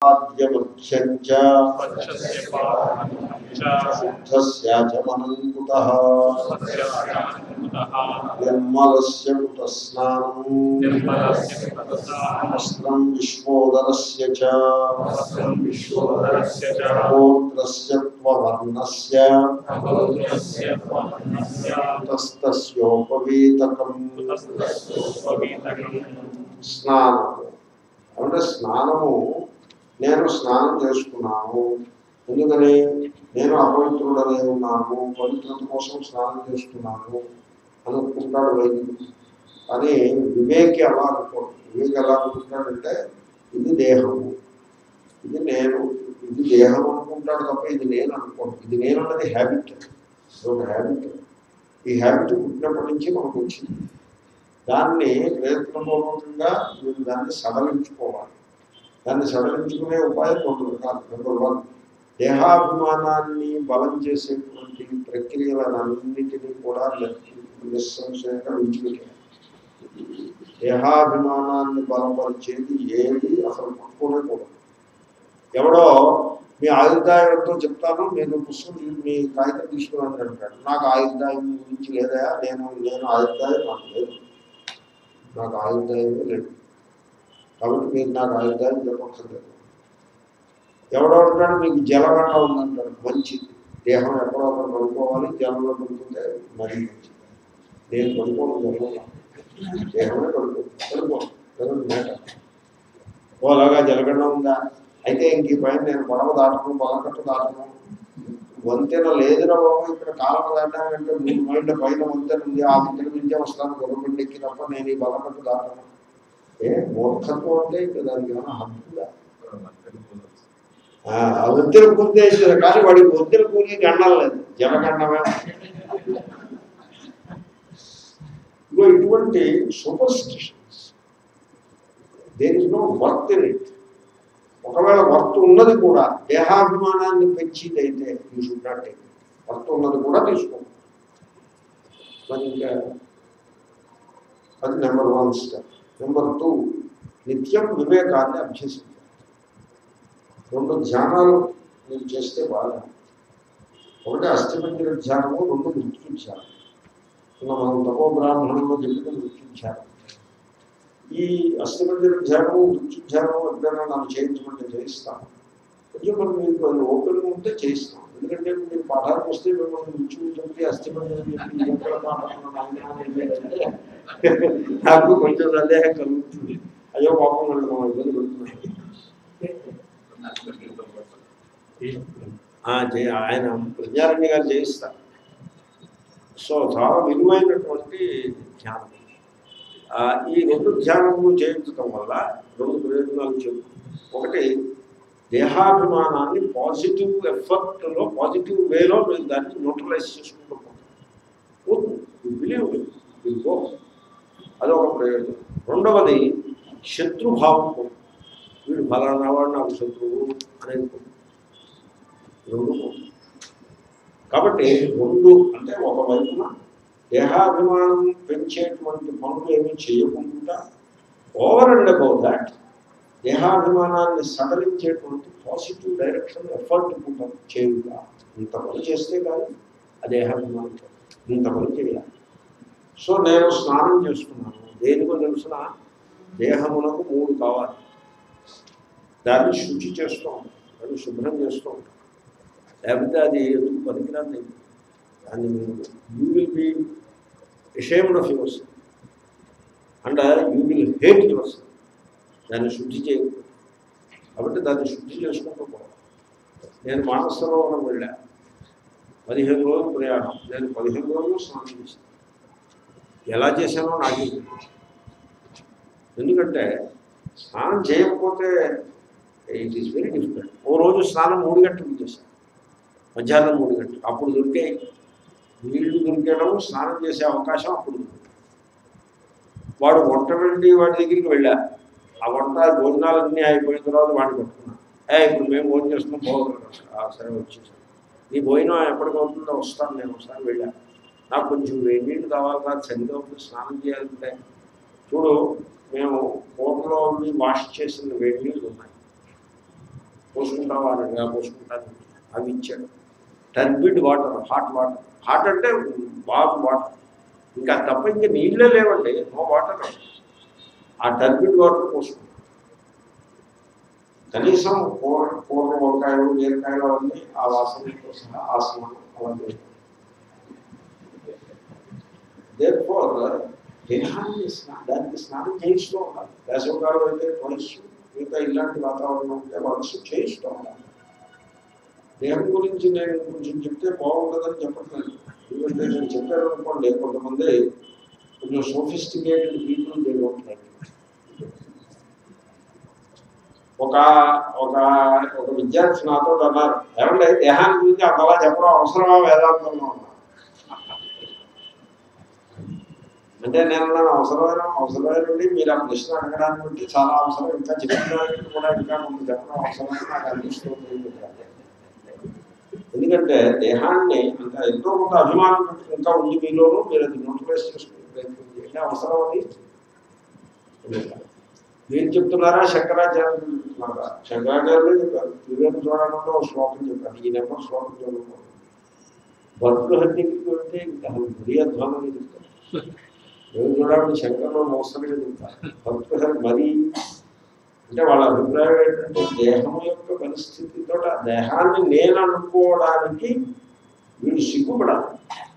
పాద్యమఖ్యం చ పచ్చస్య పాదమఖ్యం చ శుద్ధస్యాచమనం కుతః సత్యాచారముతః నిర్మలస్య కుతస్నానం నిర్మలస్య పదసాహం వస్త్రం విశ్వోదరస్య చ వస్త్రం విశ్వోదరస్య చ గోత్రస్య త్వవర్ణస్య అగోత్రస్య వర్ణస్య కుతస్తస్యోపవీతకం కుతస్తస్యోపవీతకం స్నానము అంటే స్నానము నేను స్నానం చేసుకున్నాను ఎందుకని నేను అపవిత్రుడనే ఉన్నాను పవిత్రత కోసం స్నానం చేస్తున్నాను అనుకుంటాడు వైదికుడు కానీ వివేకి అలా అనుకోడు వివేకి ఎలా అనుకుంటాడంటే ఇది దేహము ఇది నేను ఇది దేహం అనుకుంటాడు తప్ప ఇది నేను అనుకోను ఇది నేను అన్నది హ్యాబిట్ ఒక హ్యాబిట్ ఈ హ్యాబిట్ పుట్టినప్పటి నుంచి మనకు వచ్చింది దాన్ని ప్రయత్నపూర్వకంగా మీరు దాన్ని సడలించుకోవాలి దాన్ని సడలించుకునే ఉపాయం రెండు రకాలు నెంబర్ వన్ దేహాభిమానాన్ని బలం చేసేటువంటి ప్రక్రియలన్నింటినీ కూడా నిస్సంశయంగా విడిచిపెట్టాలి దేహాభిమానాన్ని బలపరిచేది ఏది అసలు పట్టుకోలేకూడదు ఎవడో మీ ఆయుర్దాయంతో చెప్తాను నేను పుస్తకం తీ- మీ కాగితం తీసుకున్నాను అంటాడు నాకు ఆయుర్దాయం గురించి లేదా నేను నేను ఆయుర్దాయం నాకు లేదు నాకు ఆయుర్దాయం లేదు కాబట్టి మీరు నాకు ఆయుర్దాయం చెప్పక్కర్లేదు ఎవడో అంటాడు మీకు జలగంట ఉందంటాడు మంచిది దేహం ఎక్కడో అక్కడ పడుకోవాలి జలంలో పడుకుంటే మరీ మంచిది నేను పడుకోను జలంలో దేహమే పడుకో పడుకో మ్యాటర్ ఓ అలాగా జలగండ ఉందా అయితే ఇంక ఈ పైన నేను పడవ దాటను బలకట్టు దాటను వంతెన లేదురా బాబు ఇక్కడ కాలం దాటానంటే మీ మైండ్ పైన వంతెన ఉంది ఆ వంతెన నుంచే వస్తాను గొడవపిండి ఎక్కి తప్ప నేను ఈ బలకట్టు దాటను ఏ మూర్ఖత్వం అంటే ఇంకా దానికి ఏమైనా హద్దుందా ఆ, ఆ వంతెన పూర్తి అయింది కానీ వాడికి వంతెన కూలి గండం లేదు జలగండమే ఇగో ఇటువంటి superstitions there is no worth in it ఒకవేళ వర్త్ ఉన్నది కూడా దేహాభిమానాన్ని పెంచిదైతే you should not take worth ఉన్నది కూడా తీసుకో మరి ఇంకా అది number one step number two నిత్యం వివేకాన్ని అభ్యసించాలి రెండు ధ్యానాలు మీరు చేస్తే బాగా ఒకటి అస్థిమంజన ధ్యానము రెండు మృత్యు ధ్యానం నిన్న మనం తపో బ్రాహ్మణంలో చెప్పిన మృత్యు ధ్యానం ఈ అస్థిమంజన ధ్యానము మృత్యు ధ్యానము ఎప్పుడైనా నన్ను చేయించమంటే చేయిస్తాను కొంచెం మనం మీకు అది ఓపెన్ ఉంటే చేయిస్తాం ఎందుకంటే మీరు పాఠానికి వస్తే మిమ్మల్ని మృత్యు చెప్పి అస్థిమంజన చెప్పి ఎక్కడ పాఠం నాయనా అని అంటే నాకు కొంచెం సందేహం కలుగుతుంది అయ్యో పాపం మనం మనం ఇబ్బంది పడుతున్నాం ఆ, జయ ఆయన ప్రజారణ్య గారు చేయిస్తారు సో చాలా విలువైనటువంటి ధ్యానం ఆ, ఈ రెండు ధ్యానములు చేయించడం వల్ల రెండు ప్రయోజనాలు చెప్పు ఒకటి దేహాభిమానాన్ని పాజిటివ్ ఎఫర్ట్లో పాజిటివ్ వేలో మీరు దాన్ని న్యూట్రలైజ్ చేసుకుంటూ బిలీవ్ గో అదొక ప్రయోజనం రెండవది శత్రుభావం పోతుంది. వీడు ఫలానా వాడు నాకు శత్రువు అనేది పోతుంది. రెండు పోతుంది. కాబట్టి రెండు అంటే ఒకవైపున దేహాభిమానం పెంచేటువంటి పనులు ఏమీ చేయకుండా ఓవర్ అండ్ అబౌట్ దాట్ దేహాభిమానాన్ని సడలించేటువంటి పాజిటివ్ డైరెక్షన్ ఎఫర్ట్ కూడా చేయుట ఇంత పని చేస్తే కానీ ఆ దేహాభిమానం పోదు. ఇంత పని చేయాలి సో నేను స్నానం చేస్తున్నాను దేనికో తెలుసిన దేహమునకు మూడు కావాలి దాన్ని శుచి చేస్తూ ఉంటాం దాన్ని శుభ్రం చేస్తూ ఉంటాం లేకపోతే అది ఎందుకు పనికిరాదు దాన్ని మీరు you will be ashamed of yours and you will hate yours దాన్ని శుద్ధి చేయకూడదు కాబట్టి దాన్ని శుద్ధి చేసుకుంటూ పోవాలి నేను మానసరోవరం వెళ్ళా పదిహేను రోజులు ప్రయాణం నేను పదిహేను రోజులు స్నానం చేశాను ఎలా చేశానో నాకు ఎందుకంటే స్నానం చేయకపోతే ఇట్ ఈస్ వెరీ డిఫికల్ట్ ఓ రోజు స్నానం మూడు గంటలకు చేశాను మధ్యాహ్నం మూడు గంటలు అప్పుడు దొరికే నీళ్లు దొరికేయడం స్నానం చేసే అవకాశం అప్పుడు దొరికింది. వాడు వంట వెళ్ళి వాడి దగ్గరికి వెళ్ళా ఆ వంట భోజనాలన్నీ అయిపోయిన తర్వాత వాడిని పట్టుకున్నాను ఏ ఇప్పుడు మేము భోజనం చేస్తున్నాం బాగుంది సరే వచ్చేసాను నీ భోజనం ఎప్పటికి అవుతుందో వస్తాను నేను ఒకసారి వెళ్ళా నాకు కొంచెం వేడి నీళ్ళు కావాలి కాదు చలిగా ఉంది స్నానం చేయాలంటే చూడు మేము కూరలో అవి వాష్ చేసిన వేడి నీళ్ళు ఉన్నాయి పోసుకుంటావా అని "ఆ, పోసుకుంటాను అవి ఇచ్చాడు turbid water hot water hot అంటే బాగా వాటర్ ఇంకా తప్ప ఇంకా నీళ్ళే లేవండి నో వాటర్ ఆ టర్బిడ్ వాటర్ పోసుకుంటాం కనీసం కూర కూర వంకాయలు బీరకాయలు అవన్నీ ఆ వాసనతో సహా ఆ స్నానం అలా చేస్తాం దేర్ఫోర్ దేహాన్ని స్నా దానికి స్నానం చేయిస్తూ ఉండాలి వేసవకాలం అయితే మనస్సు మిగతా ఇలాంటి వాతావరణం ఉంటే మనస్సు చేయిస్తూ ఉండాలి దేహం గురించి నేను కొంచెం చెప్తే బాగుంటుందని చెప్పట్లేదు ఎందుకంటే నేను చెప్పాను అనుకోండి కొంతమంది కొంచెం సోఫిస్టికేటెడ్ పీపుల్ దేవుంటున్నారు ఒక ఒక ఒక విద్యార్థి నాతో అన్నారు ఏమంటే దేహాన్ని గురించి అంతలా చెప్పడం అవసరమా వేదాంతంలో ఉన్నా అంటే నేను అన్నాను అవసరమైన అవసరమైనది మీరు ఆ ప్రశ్న అడగడానికి బట్టి చాలా అవసరం ఇంకా చెప్పడానికి కూడా ఇంకా కొంత చెప్పడం అవసరమని నాకు అనిపిస్తుంది అని చెప్పాను. ఎందుకంటే దేహాన్ని అంత ఎంతో కొంత అభిమానం పెట్టి ఇంకా ఉంది మీలోనూ మీరు అది నోటిఫైస్ చేసుకునే ప్రయత్నం చేయండి అవసరం అది మీరు చెప్తున్నారా శంకరాచార్యులు చెప్తున్నారా శంకరాచార్యులే చెప్పారు వివేక చూడాలంటే ఒక శ్లోకం చెప్పారు ఈ నెంబర్ శ్లోకం చదువుకోండి భర్తృహత్యకి వెళ్తే ఇంకా మరీ అధ్వానంగా చెప్తారు నేను చూడాలని శంకర్లో మోస్తరుగా చెప్తారు భర్తృహరి మరీ అంటే వాళ్ళ అభిప్రాయం ఏంటంటే దేహం యొక్క పరిస్థితితో ఆ దేహాన్ని నేను అనుకోవడానికి వీడు సిగ్గుపడాలి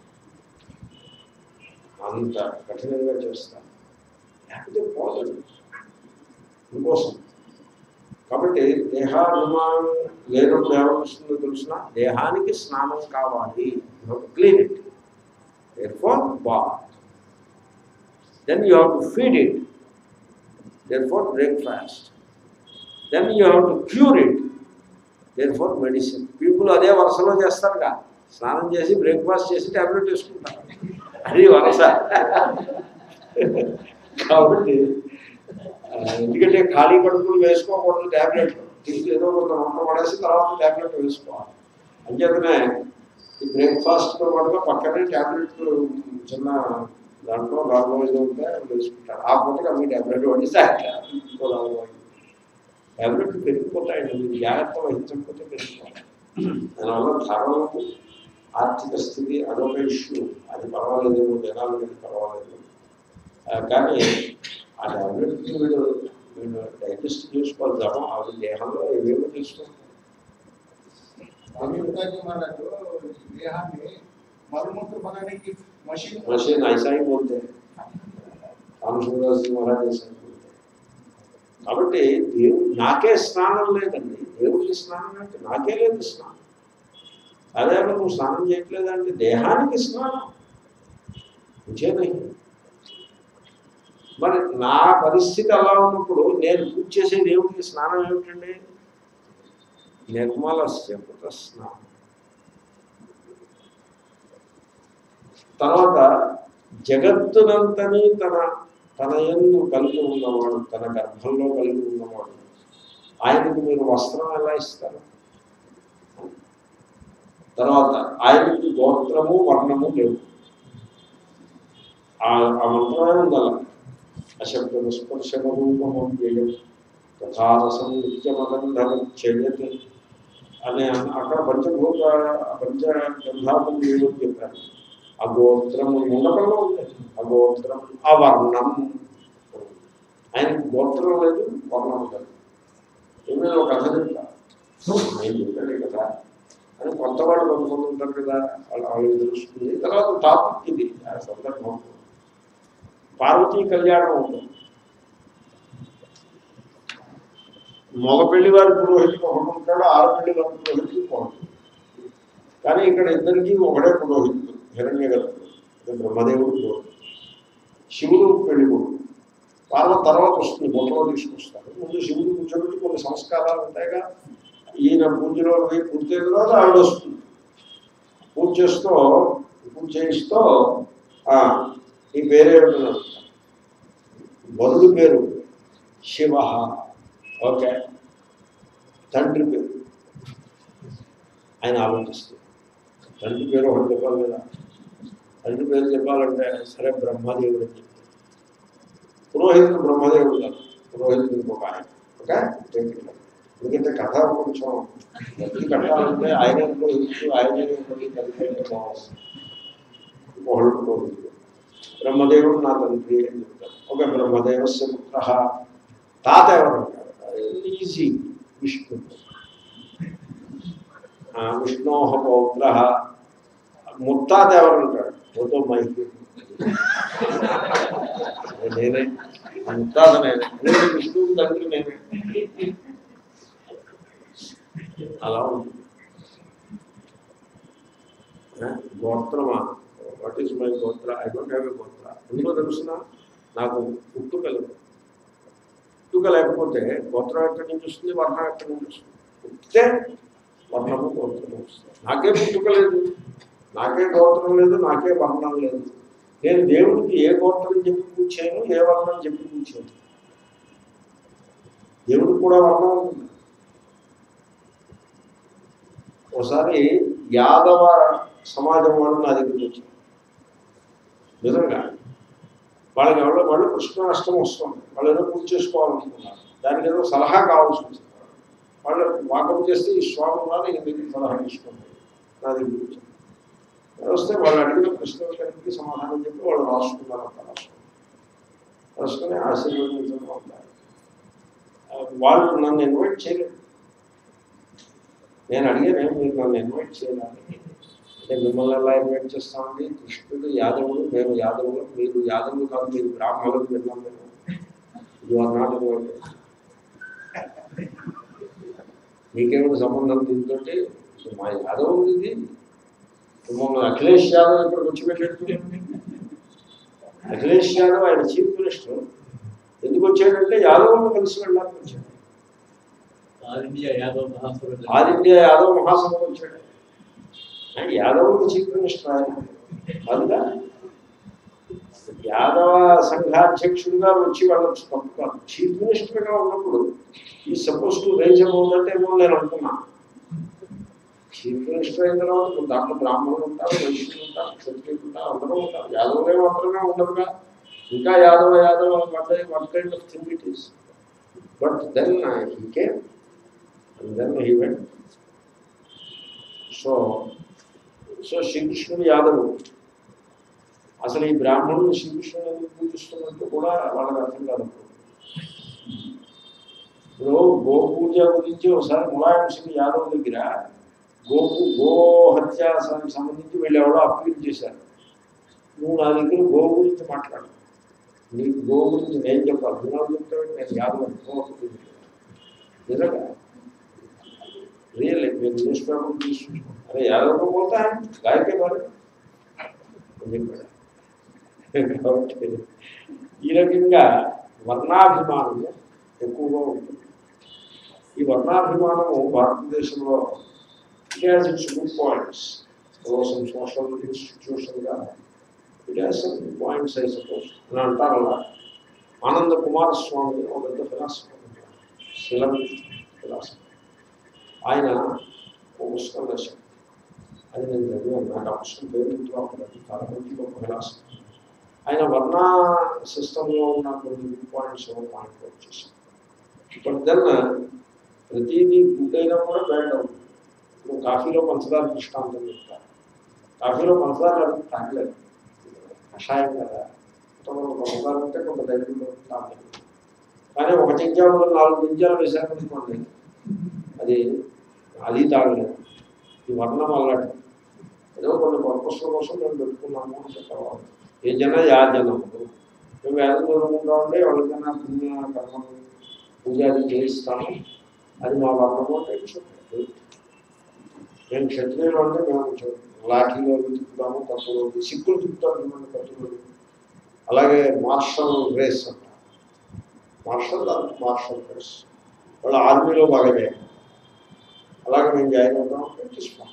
అంత కఠినంగా చేస్తాను లేకపోతే పోతుంది ఇంకోసం కాబట్టి దేహాభిమానం లేనప్పుడు ఏమనిపిస్తుందో తెలిసిన దేహానికి స్నానం కావాలి clean it therefore bath then you have to feed it therefore breakfast then you have to cure it therefore medicine people అదే వరుసలో చేస్తారుగా స్నానం చేసి బ్రేక్ఫాస్ట్ చేసి టాబ్లెట్ వేసుకుంటారు అది వరుస కాబట్టి ఆ, ఎందుకంటే ఖాళీ కడుపులు వేసుకోకూడదు టాబ్లెట్ తిరిగి ఏదో కొంత వంట పడేసి తర్వాత టాబ్లెట్ వేసుకోవాలి అంచేతనే ఈ బ్రేక్ఫాస్ట్తో పాటుగా పక్కనే టాబ్లెట్ చిన్న దాంట్లో నాలుగు ఐదు ఉంటే అవి వేసుకుంటారు ఆ పూటకి అవి టాబ్లెట్ వాడి ఇంకో నాలుగు ఐదు టాబ్లెట్ పెరిగిపోతాయండి మీరు జాగ్రత్త వహించకపోతే పెరిగిపోతాయి దానివల్ల ధరలు ఆర్థిక స్థితి అదొక ఇష్యూ అది పర్వాలేదు జనాలకి పర్వాలేదు ఆ, కానీ ఆ టాబ్లెట్కి వీడు వీడు డైజెస్ట్ చేసుకోవాలి తప్ప అవి దేహంలో ఏవేమో తీసుకుంటారు అభివృద్ధి మనకు దేహాన్ని మరుముట్టు పడానికి మషిన్ मशीन ऐसा ही बोलते हैं రామచంద్రదాస్ మహారాజ్ ऐसा ही बोलते हैं. కాబట్టి దేవుడు నాకే స్నానం లేదండి దేవుడికి స్నానం అంటే నాకే లేదు స్నానం అదే నువ్వు స్నానం చేయట్లేదంటే దేహానికి స్నానం విజయనై మరి నా పరిస్థితి అలా ఉన్నప్పుడు నేను పూజ చేసే దేవుడికి స్నానం ఏమిటండి నిర్మలస్య కృత స్నానం తర్వాత జగత్తునంతని తన తన ఎందు కలిగి ఉన్నవాడు తన గర్భంలో కలిగి ఉన్నవాడు ఆయనకు మీరు వస్త్రం ఎలా ఇస్తారు తర్వాత ఆయనకి గోత్రము వర్ణము లేవు ఆ ఆ మంత్రమే ఉండాలి అశబ్దము స్పర్శము రూపము వ్యయం తథారసం నిత్యమగంధము చేయతే అనే అక్కడ పంచభూత పంచ గంధాలు లేవు అని చెప్పారు అగోత్రము ఉండకంలో ఉంది అగోత్రం అవర్ణం ఆయనకి గోత్రం లేదు వర్ణం లేదు ఏమైనా ఒక కథ చెప్తా నేను చెప్పాను ఈ కథ అని కొత్త వాళ్ళు కొంతమంది ఉంటారు కదా వాళ్ళు వాళ్ళకి తెలుస్తుంది తర్వాత టాపిక్ ఇది ఆ సందర్భం పార్వతీ కళ్యాణం ఉంటుంది మగ పెళ్లి వారి పురోహితుడు ఒకడు ఉంటాడు ఆడపెళ్లి వారి పురోహితుడు ఒకడు కానీ ఇక్కడ ఇద్దరికి ఒకడే పురోహితుడు హిరణ్య గర్భుడు ఇది బ్రహ్మదేవుడు పురోహితుడు శివుడు పెళ్లి కొడుకు పార్వతి తర్వాత వస్తుంది బొట్టలో తీసుకొస్తారు ముందు శివుడు కూర్చోబెట్టి కొన్ని సంస్కారాలు ఉంటాయిగా ఈయన పూజలో పోయి పూర్తయిన తర్వాత ఆవిడ వస్తుంది పూజ చేస్తూ పూజ చేయిస్తూ "ఆ, నీ పేరేమిటన్నారు వరుడు పేరు శివ ఓకే తండ్రి పేరు ఆయన ఆలోచిస్తుంది తండ్రి పేరు ఒకటి చెప్పాలి కదా తండ్రి పేరు చెప్పాలంటే సరే బ్రహ్మదేవుడు అని చెప్తారు పురోహితుడు బ్రహ్మదేవుడు కాదు పురోహితుడు ఇంకొక ఆయన ఓకే Take it. ఎందుకంటే కథ కొంచెం ఎత్తి కట్టాలంటే ఆయన ఇంట్లో ఇచ్చు ఆయన ఇంట్లో కలిపి బాగుంది ఒకళ్ళు కోరుతుంది బ్రహ్మదేవుడు నా తండ్రి అని చెప్తారు ఓకే బ్రహ్మదేవస్య పుత్ర తాత ఎవరు అంటారు ఈజీ విష్ణు ఆ, విష్ణోహ పౌత్ర ముత్తాత ఎవరు అంటాడు ఓతో మైకి నేనే ముత్తాత నేనే నేను విష్ణువు తండ్రి నేనే అలా ఉంటుంది ఆ, గోత్రమా what is my gotra I don't have a gotra ఎందుకో తెలుసిన నాకు పుట్టుక లేదు పుట్టుక లేకపోతే గోత్రం ఎక్కడి నుంచి వస్తుంది వర్ణం ఎక్కడి నుంచి వస్తుంది పుట్టితే వర్ణము గోత్రము వస్తుంది నాకే పుట్టుక లేదు నాకే గోత్రం లేదు నాకే వర్ణం లేదు నేను దేవుడికి ఏ గోత్రం చెప్పి కూర్చాను ఏ వర్ణం చెప్పి కూర్చాను దేవుడికి కూడా వర్ణం ఉంటుంది ఒకసారి యాదవ సమాజం వాళ్ళు నా దగ్గరికి వచ్చారు నిజంగా వాళ్ళకి ఎవరో వాళ్ళు కృష్ణాష్టమి వస్తుంది వాళ్ళు ఏదో పూజ చేసుకోవాలనుకున్నారు దానికి ఏదో సలహా కావాల్సి వచ్చింది వాళ్ళు వాకం చేస్తే ఈ స్వామి ఉన్నారు ఈయన దగ్గర సలహా తీసుకోండి నా దగ్గరికి వచ్చారు వస్తే వాళ్ళు అడిగిన ప్రశ్నలకి సమాధానం చెప్పి వాళ్ళు రాసుకున్నారు అంత రాసుకున్నారు రాసుకుని ఆశీర్వదించడం ఉంటారు వాళ్ళు నన్ను ఇన్వైట్ చేయలేదు నేను అడిగాను మీరు నన్ను ఇన్వైట్ చేయాలని అంటే మిమ్మల్ని ఎలా ఇన్వైట్ చేస్తామండి కృష్ణుడు యాదవులు మేము యాదవులు మీరు యాదవులు కాదు మీరు బ్రాహ్మణులు విన్నాం మేము యు ఆర్ నాట్ ఇన్వైటెడ్ మీకేమైనా సంబంధం దీంతో మా యాదవ్ ఇది మిమ్మల్ని అఖిలేష్ యాదవ్ ఇక్కడికి వచ్చి పెట్టేట్టుకుంది అఖిలేష్ యాదవ్ ఆయన చీఫ్ మినిస్టర్ ఎందుకు వచ్చాడంటే యాదవులను కలిసి వెళ్ళడానికి వచ్చాడు all India Yadav Mahasabha all India Yadav Mahasabha వచ్చాడు ఆయన యాదవులకు చీఫ్ మినిస్టర్ ఆయన కాదుగా యాదవ సంఘాధ్యక్షుడిగా వచ్చి వెళ్ళొచ్చు తప్పు కాదు చీఫ్ మినిస్టర్గా ఉన్నప్పుడు ఈ సపోజ్ టు రేంజ్ అవుతుందంటే ఏమో నేను అనుకున్నా చీఫ్ మినిస్టర్ అయిన తర్వాత దాంట్లో బ్రాహ్మణులు ఉంటారు వైశ్యులు ఉంటారు క్షత్రియులు ఉంటారు అందరూ ఉంటారు యాదవులే మాత్రమే ఉండరుగా ఇంకా Yadava Yadava what what kind of thing it is but then he came and then he went so so శ్రీకృష్ణుడు యాదవు అసలు ఈ బ్రాహ్మణులు శ్రీకృష్ణుడు ఎందుకు పూజిస్తున్నట్టు కూడా వాళ్ళకి అర్థం కాదు ఇప్పుడు గో పూజ గురించి ఒకసారి ములాయం సింగ్ యాదవ్ దగ్గర గోపు గో హత్య సం- సంబంధించి వీళ్ళు ఎవరో అప్పీల్ చేశారు నువ్వు నా దగ్గర గో గురించి మాట్లాడు నీకు గో గురించి నేను చెప్పాలి నువ్వు నాకు చెప్తావు నేను యాదవ్ అని గో అప్పీల్ చేశాను. నిజంగా రియల్ మీరు న్యూస్ పేపర్ తీసుకుంటాం అరే యాదవ్ को बोलता है गाय के बारे में అని చెప్పాడు కాబట్టి ఈ రకంగా వర్ణాభిమానము ఎక్కువగా ఉంటుంది ఈ వర్ణాభిమానము భారతదేశంలో it has its good points some social ఇన్స్టిట్యూషన్గా it has some points I suppose అని అంటారు అలా ఆనంద కుమారస్వామి ఒక పెద్ద ఫిలాసఫర్ శిలం ఫిలాసఫర్ ఆయన ఒక పుస్తకం రాశాడు అది నేను చదివాను నాకు ఆ పుస్తకం పేరు గుర్తురావట్లేదు చాలా మంచి గొప్ప ఫిలాసఫర్ ఆయన వర్ణ సిస్టంలో ఉన్న కొన్ని గుడ్ పాయింట్స్ పాయింట్ వచ్చేసాం బట్ దెన్ ప్రతిదీ గుడ్ అయినా కూడా బ్యాడ్ అవుతుంది ఇప్పుడు కాఫీలో పంచదార దృష్టాంతం చెప్తారు కాఫీలో పంచదార అది తాగలేదు కషాయం కదా కొంతమంది పంచదార ఉంటే కొంత ధైర్యంలో తాగలేదు కానీ ఒక చెంచాలో నాలుగు చెంచాలు వేసారనుకోండి అది అది తాగలేదు ఈ వర్ణం అలాంటి ఏదో కొన్ని పర్పస్ల కోసం మేము పెట్టుకున్నాము అని చెప్పవాలి ఏ జన యా జనములు మేము వేదం చదువుకుంటా ఉంటే ఎవరికైనా పుణ్య కర్మలు పూజాది చేయిస్తాము అది మా వర్ణము అంటే it's okay. మేము క్షత్రియులు అంటే మేము కొంచెం లాఠీలో తిప్పుతాము కత్తులు సిక్కులు తిప్పుతారు చూడండి కత్తులు అలాగే మార్షల్ రేస్ అంటారు మార్షల్ మార్షల్ రేస్ వాళ్ళు ఆర్మీలో బాగా చేయాలి అలాగే మేము జాయిన్ అవుతాం అంటే it is fine.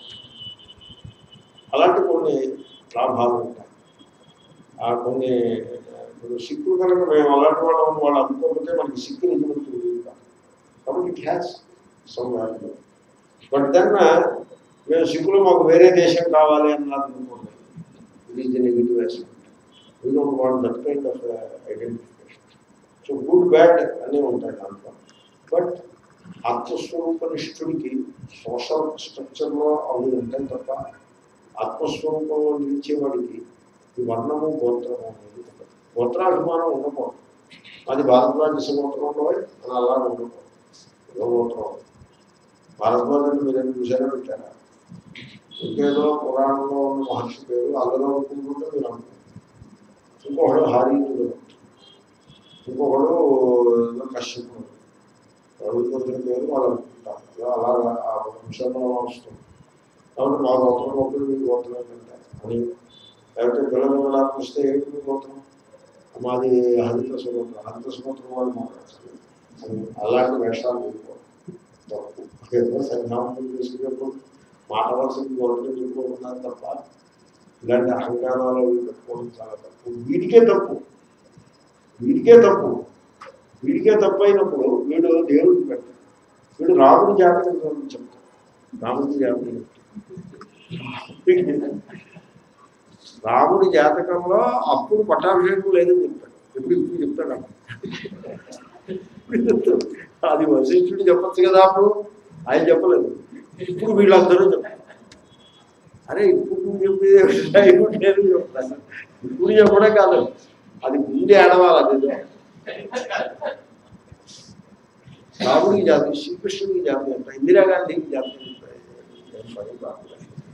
అలాంటి కొన్ని లాభాలు ఉంటాయి ఆ కొన్ని ఇప్పుడు సిక్కులు కనుక మేము అలాంటి వాళ్ళం వాళ్ళు అనుకోకపోతే మనకి సిక్కు నిజమవుతుంది కాబట్టి it has some value but then మేము సిక్కులు మాకు వేరే దేశం కావాలి అన్నారు అనుకోండి it is the negative aspect we don't want that kind of identification so good bad అన్నీ ఉంటాయి దాంట్లో బట్ ఆత్మస్వరూపనిష్ఠుడికి సోషల్ స్ట్రక్చర్లో అవి ఉంటాయి తప్ప ఆత్మస్వరూపంలో నిలిచేవాడికి ఈ వర్ణము గోత్రము అనేది ఉండదు. గోత్రాభిమానం ఉండకూడదు అది భారద్వాజ గోత్రంలో అని అలా ఉండకూడదు ఏదో గోత్రం భారద్వాజని మీరు ఎన్ని చూసారో పెట్టారా ఇంకేదో పురాణంలో ఉన్న మహర్షి పేరు అందులో అనుకుంటుంటే మీరు అనుకుంటారు ఇంకొకడు హారీతుడు ఇంకొకడు ఏదో కశ్యపుడు ప్రభుత్వం పేరు వాళ్ళు అనుకుంటారు అలా అలాగా ఆ వంశంలో వస్తుంది కాబట్టి మా గోత్రం ఒకరు మీ గోత్రం ఏంటంటే అని లేకపోతే పిల్లలు వెళ్ళడానికి వస్తే ఏంటి మీ గోత్రం మాది హరిత సుగోత్రం హరిత సుగోత్రం వాళ్ళు మాట్లాడతారు అని అలాంటి వేషాలు వేసుకోవాలి తప్పు ఏదో సంఘానం చేసుకునేప్పుడు మాట వలసకి గోత్రం చెప్పుకుంటున్నారు తప్ప ఇలాంటి అహంకారాలు అవి పెట్టుకోవడం చాలా తప్పు వీడికే తప్పు వీడికే తప్పు వీడికే తప్పు అయినప్పుడు వీడు దేవుడికి పెట్టాడు వీడు రాముడి జాతకం గురించి చెప్తాడు రాముడి జాతకం రాముడి జాతకంలో అప్పుడు పట్టాభిషేకం లేదని చెప్తాడు ఎప్పుడు ఇప్పుడు చెప్తాడు అప్పుడు. ఇప్పుడు చెప్తాడు. అది వశిష్ఠుడు చెప్పచ్చు కదా అప్పుడు ఆయన చెప్పలేదు ఇప్పుడు వీళ్ళందరూ చెప్తారు అరే ఇప్పుడు నువ్వు చెప్పేది ఇప్పుడు నేను చెప్తాను ఇప్పుడు చెప్పడం కాదు అది ముందే ఆడవాలి అది నిజం. రాముడికి జాతి శ్రీకృష్ణుడికి జాతి అంట ఇందిరాగాంధీకి జాతి అంట. ఏం పని కాదు.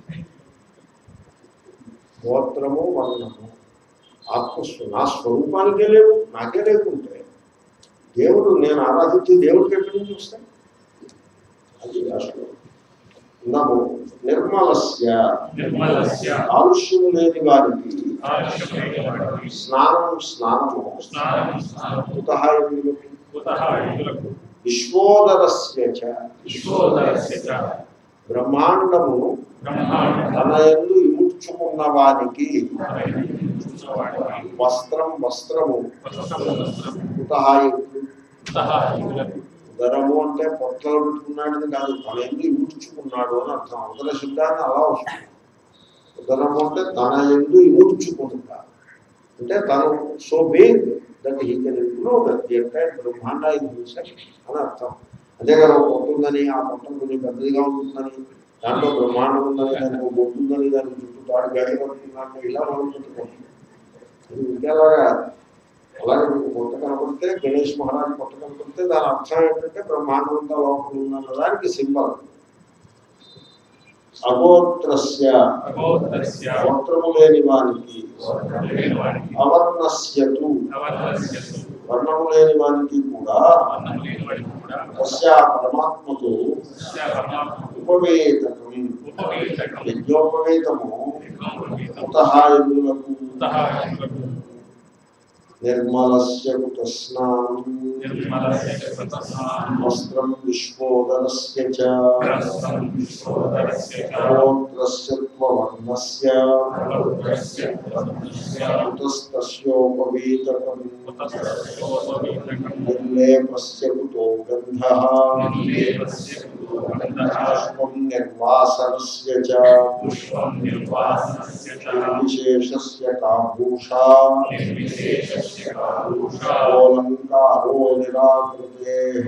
గోత్రము వర్ణము ఆత్మస్వ నా స్వరూపానికే లేవు నాకే లేకుంటే దేవుడు నేను ఆరాధించే దేవుడికి ఎక్కడి నుంచి వస్తాయి అది అసలు నము నిర్మలస్య నిర్మలస్య కాలుష్యం లేని వారికి ఆశ్రమేయవాడికి స్నానం స్నానము స్నానం స్నానం కుతః ఎందుకు? కుతః యులకు విశ్వోదరస్య చ విశ్వోదరస్య చ బ్రహ్మాండము బ్రహ్మాండ తన ఎందు ఇముడ్చుకున్న వానికి చూసేవాడికి వస్త్రం వస్త్రము వస్త్రం వస్త్రం కుతః ఎందుకు? కుతః యులకు ఉదరము అంటే పొట్టలో పెట్టుకున్నాడని కాదు తన ఎందు ఇముడ్చుకున్నాడు అని అర్థం ఉదర శబ్దాన్ని అలా వస్తుంది ఉదరము అంటే తన ఎందు ఇముడ్చుకుంటా అంటే తను so big that he can include the entire brahmanda in himself అని అర్థం అంతేగాని ఒక పొట్ట ఉందని ఆ పొట్ట కొంచెం పెద్దదిగా ఉంటుందని దాంట్లో బ్రహ్మాండం ఉందని దానికి ఒక బొట్టు ఉందని దానికి చుట్టూ తాడు గడి పడుతుందని ఇలా అనుకుంటున్నాం అది ఇంకేలాగా అలాగే మీకు పొట్ట కనపడితే గణేష్ మహారాజ్ పొట్ట కనపడితే దాని అర్థం ఏంటంటే బ్రహ్మాండం అంతా లోపల ఉందన్న దానికి సింబల్ అగోత్రస్య అగోత్రస్య గోత్రము లేని వానికి లేనివాడికి అవర్ణస్యతు అవతరస్యతు వర్ణము లేని వానికి కూడా అన్నం లేనివాడికి కూడా తస్యా పరమాత్మకు తస్య పరమాత్మ ఉపవేదకం ఉపవేదకం యజ్ఞోపవేతము యజ్ఞోపవేతం కుతః ఎందులకు కుతః యులకు నిర్మలస్య కుత స్నానం నిర్మలస్య చ సతస్నానం వస్త్రం విశ్వోదరస్య చ రసం విశ్వోదరస్య చ గోత్రస్య త్వవర్ణస్య అగోత్రస్య వర్ణస్య కుతస్తస్యోపవేతకం కుతస్యోపవేదకం నిర్లేపస్య కుతో గంధః నిర్లేపస్య గంధః పుష్పం నిర్వాసనస్య చ పుష్పం నిర్వాసనస్య చ నిర్విశేషస్య కాభూషా నిర్విశేషస్య కారుషా ఓలంకారో నిరాకృతేః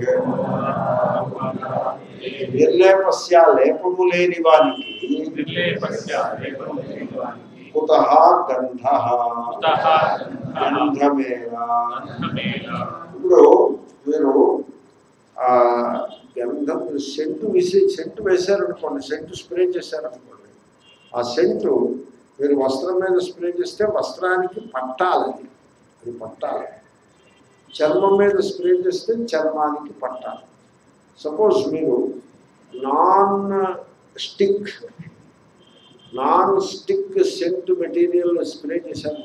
నిర్లేపస్య లేపము లేని వానికి నిర్లేపస్య లేపం లేనివానికి కుతః గంధః కుతః గంధమేవ గంధమేన ఇప్పుడు మీరు ఆ గంధం సెంటు విసి సెంటు వేశారనుకోండి సెంటు స్ప్రే చేశారనుకోండి ఆ సెంటు మీరు వస్త్రం మీద స్ప్రే చేస్తే వస్త్రానికి పట్టాలి అది. అది పట్టాలి చర్మం మీద స్ప్రే చేస్తే చర్మానికి పట్టాలి సపోజ్ మీరు non stick non stick scent material spray చేశారు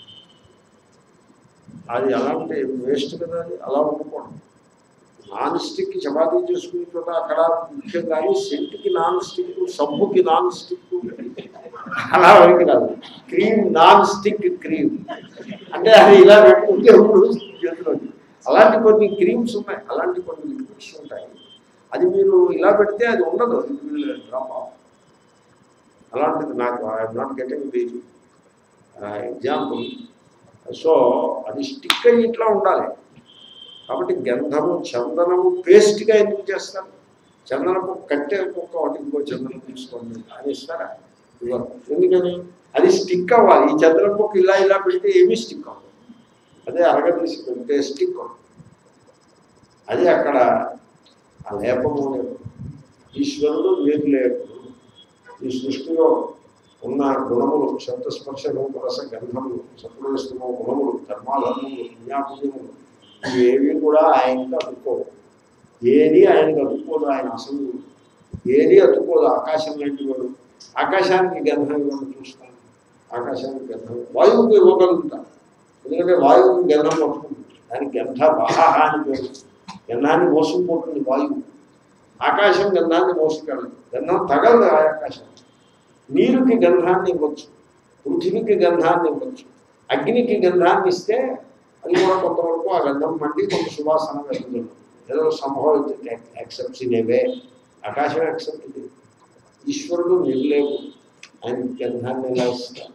అది అలాంటి వేస్ట్ కదా అది అలా ఉండకూడదు నాన్ స్టిక్ చపాతీ చేసుకునే చోట అక్కడ ముఖ్యం కానీ సెంట్కి నాన్ స్టిక్ సబ్బుకి నాన్ స్టిక్ అలా వరకు కాదు క్రీమ్ నాన్ స్టిక్ క్రీమ్ అంటే అది ఇలా పెట్టుకుంటే ఇప్పుడు చేతిలో అలాంటి కొన్ని క్రీమ్స్ ఉన్నాయి అలాంటి కొన్ని లిక్విడ్స్ ఉంటాయి అది మీరు ఇలా పెడితే అది ఉండదు ఇట్ విల్ డ్రాప్ ఆఫ్ అలాంటిది నాకు I'm not getting the example so అది స్టిక్ అయ్యి ఇట్లా ఉండాలి కాబట్టి గంధము చందనము పేస్ట్గా ఎందుకు చేస్తారు చందనపు కట్టె కుక్క ఒకటి ఇంకో చందనం తీసుకోండి అని ఇస్తారా ఇవ్వరు ఎందుకని అది స్టిక్ అవ్వాలి ఈ చందనం కుక్క ఇలా ఇలా పెడితే ఏమీ స్టిక్ అవ్వదు అదే అరగదీసి పెడితే స్టిక్ అవ్వదు అది అక్కడ ఆ లేపము లేదు ఈశ్వరుడు నిర్లేపుడు ఈ సృష్టిలో ఉన్న గుణములు శబ్దస్పర్శ రూపరస గంధములు సత్వరస్తమ గుణములు ధర్మాధర్మములు పుణ్యాపుణ్యములు ఇవేవి కూడా ఆయనకి అతుక్కోవు ఏది ఆయనకి అతుక్కోదు ఆయన అసలు ఏది అతుక్కోదు ఆకాశం లాంటి వాడు ఆకాశానికి గంధం ఇవ్వడం చూస్తాను ఆకాశానికి గంధం వాయువుకి ఇవ్వగలుగుతాను ఎందుకంటే వాయువుకి గంధం పట్టుకుంటుంది దానికి గంధ వాహ అని పేరు గంధాన్ని మోసుకుపోతుంది వాయువు ఆకాశం గంధాన్ని మోసుకెళ్ళదు గంధం తగలదు ఆ ఆకాశం నీరుకి గంధాన్ని ఇవ్వచ్చు పృథివీకి గంధాన్ని ఇవ్వచ్చు అగ్నికి గంధాన్ని ఇస్తే అది కూడా కొంతవరకు ఆ గంధం మండి కొంత సువాసన వెళ్తుంది ఏదో సంభవం యాక్సెప్ట్స్ ఇన్ వే ఆకాశం యాక్సెప్ట్ ఇది ఈశ్వరుడు నిర్లేవు ఆయన గంధాన్ని ఎలా ఇస్తారు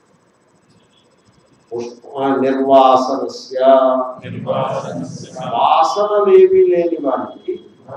పుష్ప నిర్వాసనస్య నిర్వాసనస్య వాసనలేవి లేని వారికి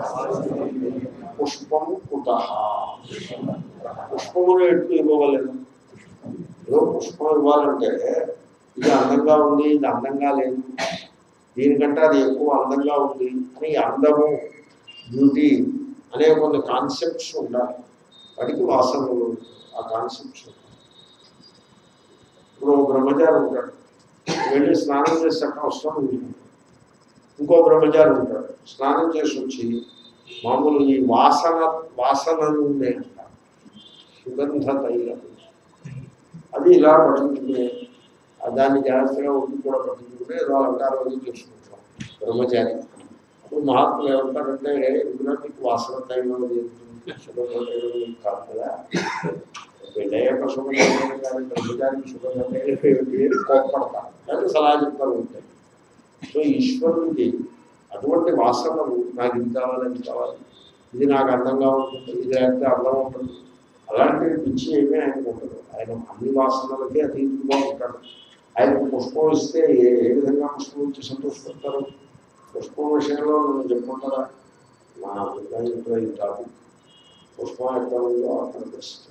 పుష్పము కుత పుష్పమును ఎట్లు ఇవ్వవలేదు ఏదో పుష్పం ఇవ్వాలంటే ఇది అందంగా ఉంది ఇది అందంగా లేదు దీనికంటే అది ఎక్కువ అందంగా ఉంది అని ఈ అందము బ్యూటీ అనే కొన్ని కాన్సెప్ట్స్ ఉండాలి వాటికి వాసనలు ఆ కాన్సెప్ట్స్ ఉంటాయి ఇప్పుడు ఓ బ్రహ్మచారి ఉంటాడు వెళ్ళి స్నానం చేసి అక్కడ వస్తాను ఉంటున్నాడు ఇంకో బ్రహ్మచారి ఉంటాడు స్నానం చేసి వచ్చి మామూలు ఈ వాసన వాసనలు ఉన్నాయి అంటారు సుగంధ తైలం అది ఇలా పట్టించుకునే ఆ దాన్ని జాగ్రత్తగా ఒడ్డు కూడా పట్టించుకుని ఏదో అలంకారం అది చేసుకుంటాం బ్రహ్మచారి అప్పుడు మహాత్ములు ఏమంటారంటే ఇందులో నీకు వాసన తైలం అది ఉంటుంది, సుగంధ తైలం నీకు కాదు కదా పెళ్ళయ్యాక సుగంధ తైలం కానీ బ్రహ్మచారికి సుగంధ తైలం ఏమిటి అని కోప్పడతారు లేకపోతే సలహా చెప్తారు ఉంటాయి సో ఈశ్వరుడికి అటువంటి వాసనలు నాకు ఇది కావాలి అది కావాలి ఇది నాకు అందంగా ఉంటుంది ఇది లేకపోతే అందం ఉంటుంది అలాంటి పిచ్చి ఏమీ ఆయనకు ఉండదు ఆయన అన్ని వాసనలకి అతీతంగా ఉంటాడు ఆయనకు పుష్పం ఇస్తే ఏ ఏ విధంగా పుష్పం ఇచ్చి సంతోషపడతారు పుష్పం విషయంలో నన్ను చెప్పుకుంటారా నా అభిప్రాయం ఈ టాపిక్ పుష్పం ఎక్కడ ఉందో అక్కడ బెస్ట్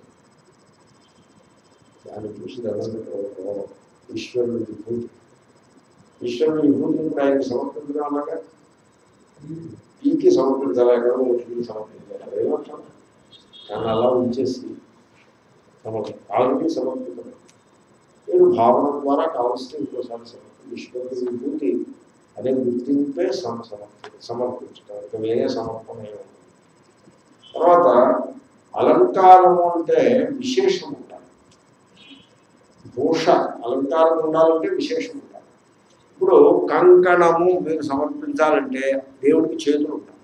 దాన్ని చూసి ఎవరు ఈశ్వరుని విభూతి ఈశ్వరుని విభూతిని కూడా ఆయనకి సమర్పించడం అలాగా పీకి సమర్పించాలి ఒకటికి సమర్పించాలి ఏమంటారు కానీ అలా ఉంచేసి సమర్పి ఆల్రెడీ సమర్పితం మీరు భావన ద్వారా కావాల్సిన ఇంకోసారి సమర్పి ఈశ్వరుని విభూతి అనే గుర్తింపే సమ సమర్పి సమర్పించడం ఇక వేరే సమర్పణ ఏమి ఉండదు. తర్వాత అలంకారము అంటే విశేషం ఉండాలి భూష అలంకారం ఉండాలంటే విశేషం ఉండాలి ఇప్పుడు కంకణము మీరు సమర్పించాలంటే దేవుడికి చేతులు ఉంటాయి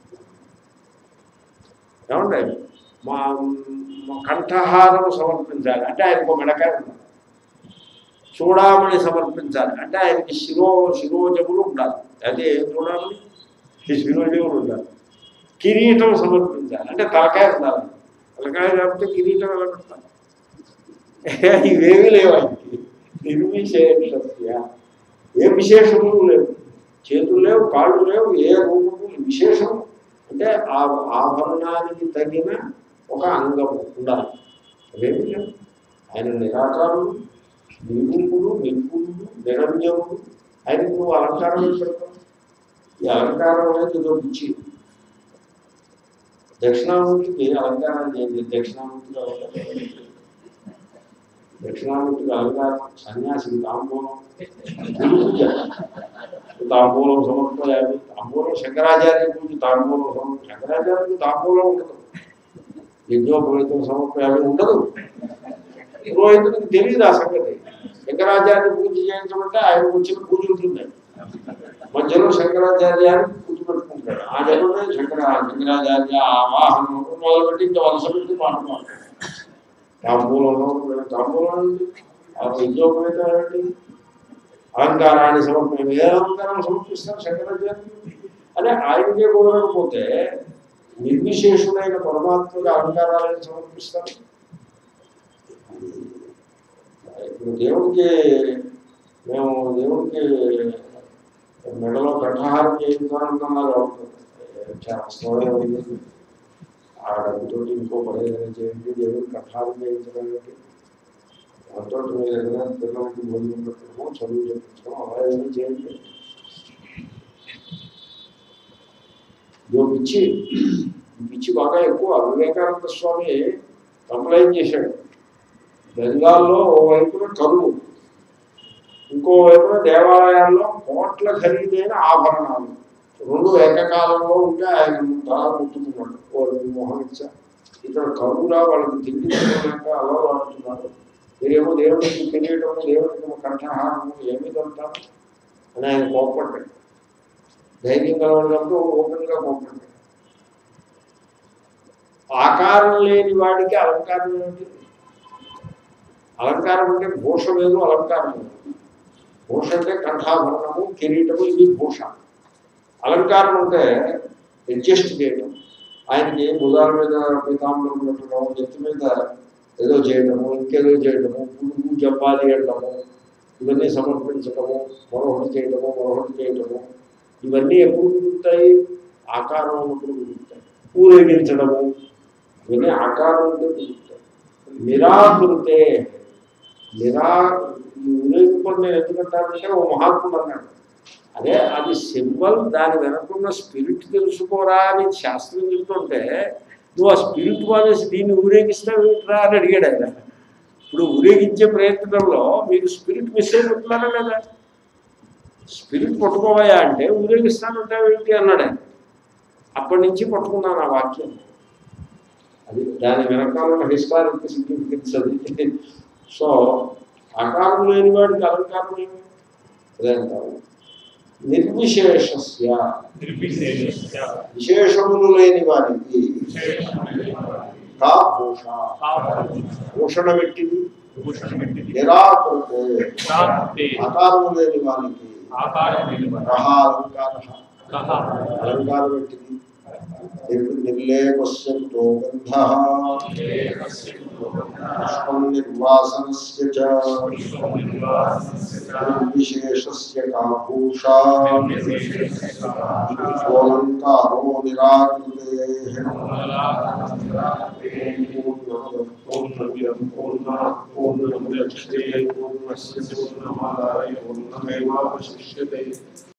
ఏమండి మా మా కంఠహారం సమర్పించాలి అంటే ఆయనకు మెడకాయ ఉండాలి చూడామణి సమర్పించాలి అంటే ఆయనకి శిరో శిరోజములు ఉండాలి అదే ఏం చూడామణి ఈ శిరోజములు ఉండాలి కిరీటం సమర్పించాలి అంటే తలకాయ ఉండాలి తలకాయ లేకపోతే కిరీటం ఎలా పెడతారు ఇవేమీ లేవు ఆయనకి నిర్విశేషస్య ఏ విశేషములు లేవు చేతులు లేవు కాళ్ళు లేవు ఏ రూపము విశేషం అంటే ఆ ఆభరణానికి తగిన ఒక అంగము ఉండాలి అవేమీ లేవు ఆయన నిరాకారుడు నిర్గుణుడు నిర్గుణుడు నిరంజనుడు ఆయనకు నువ్వు అలంకారం ఏం పెడతావు ఈ అలంకారం అనేది ఏదో పిచ్చి దక్షిణామూర్తికి అలంకారం చేయండి దక్షిణామూర్తికి అలంకారం చేయండి. దక్షిణామూర్తికి అలంకారం సన్యాసికి తాంబూలం గురుపూజ తాంబూలం సమర్పయాలి తాంబూలం శంకరాచార్య పూజ తాంబూలం సమర్ప శంకరాచార్యకి తాంబూలం ఉండదు యజ్ఞోపవేతం సమర్పయాలి ఉండదు పురోహితుడికి తెలియదు ఆ సంగతి శంకరాచార్య పూజ చేయించమంటే ఆయన వచ్చిన పూజ ఉంటుంది మధ్యలో శంకరాచార్యాన్ని పూజ పెట్టుకుంటాడు ఆ జన్మనే శంకర శంకరాచార్య ఆవాహనం మొదలుపెట్టి ఇంకా వలస పెట్టి మాట మాట్లాడు తాంబూలంలో తాంబూలం ఏంటి? ఆ యజ్ఞోపవేతం ఏంటి అలంకారాన్ని సమర్పణ ఏ అలంకారం సమర్పిస్తారు శంకరాచార్యులు అదే ఆయనకే కుదరకపోతే నిర్విశేషుడైన పరమాత్మకి అలంకారాలను సమర్పిస్తారు ఇప్పుడు దేవుడికి మేము దేవుడికి మెడలో కంఠహారం చేయించాలన్నది అవుతుంది శాస్త్రం ఉంది ఆ డబ్బుతో ఇంకో పని ఏదైనా చేయండి దేవుడు కంఠహారం చేయించడం ఏంటి దాంతో మీరు ఏదైనా పిల్లలకి భోజనం పెట్టడమో చదువు చెప్పించడం అలా ఏదైనా చేయండి ఇదో పిచ్చి ఈ పిచ్చి బాగా ఎక్కువ వివేకానంద స్వామి కంప్లైంట్ చేశాడు బెంగాల్లో ఓ వైపున కరువు ఇంకో వైపున దేవాలయాల్లో కోట్ల ఖరీదైన ఆభరణాలు రెండు ఏకకాలంలో ఉంటే ఆయన తల ముట్టుకున్నాడు వాళ్ళు మోహన్ ఇచ్చా ఇక్కడ కరువులా వాళ్ళకి తిండి తినలేక అలా వాడుతున్నారు మీరేమో దేవుడికి తెలియటము దేవుడికి కంఠహారము ఏమీ దొరుకుతారు అని ఆయన కోప్పడ్డాడు ధైర్యం కలవడంతో ఓపెన్గా కోప్పడ్డాడు ఆకారం లేని వాడికి అలంకారం ఏమిటి అలంకారం అంటే భూష వేరు అలంకారం వేరు భూష అంటే కంఠాభరణము కిరీటము ఇవి భూష అలంకారం అంటే అడ్జస్ట్ చేయటం ఆయనకి భుజాల మీద పీతాంబరం పెట్టడం నెత్తి మీద ఏదో చేయటము ఇంకేదో చేయటము పురుగు జపాలి అనడము ఇవన్నీ సమర్పించటము మరొకటి చేయటము మరొకటి చేయటము ఇవన్నీ ఎప్పుడు కుదురుతాయి ఆకారం ఉన్నప్పుడు కుదురుతాయి ఊరేగించడము ఇవన్నీ ఆకారం ఉంటే కుదురుతాయి నిరాకృతే నిరా ఈ ఊరేగింపుడు నేను ఎందుకంటానంటే ఓ మహాత్ముడు అన్నాడు అదే అది సింబల్ దాని వెనకున్న స్పిరిట్ తెలుసుకోరా అని శాస్త్రం చెప్తుంటే నువ్వు ఆ స్పిరిట్ మానేసి దీన్ని ఊరేగిస్తావు ఏంట్రా అని అడిగాడు ఆయన ఇప్పుడు ఊరేగించే ప్రయత్నంలో మీకు స్పిరిట్ మిస్ అయిపోతున్నారా లేదా స్పిరిట్ పట్టుకోవయా అంటే ఊరేగిస్తానంటావు ఏంటి అన్నాడు ఆయన అప్పటి నుంచి పట్టుకున్నాను ఆ వాక్యం అది దాని వెనకాల హిస్టారిక్ సిగ్నిఫికెన్స్ అది సో ఆకారం లేని వాడికి అలంకారం ఏమి అదే అంటారు నిర్విశేషస్య నిర్విశేషస్య విశేషములు లేని వారికి విశేషమైన కా భూష కారణం భూషణ పెట్టింది భూషణమిటిది. నిరాకృతే శాంతే ఆకారము లేని వారికి ఆకారం నిలువన. రహ అలంకార కహ అలంకారం పెట్టింది నిర్- నిర్లేపస్యంతో గంధ ఏకస్య పురోగమః. పుష్పం నిర్వాసనస్య చ పుష్పం నిర్వాసనస్య చ. నిర్విశేషస్య కా భూషా నిర్విశేషస్య కారణం. సోలంకారో నిరాకృతే పూర్ణమిదం పూర్ణాత్ పూర్ణముదచ్యతే పూర్ణస్య పూర్ణమాదాయ పూర్ణమేవావశిష్యతే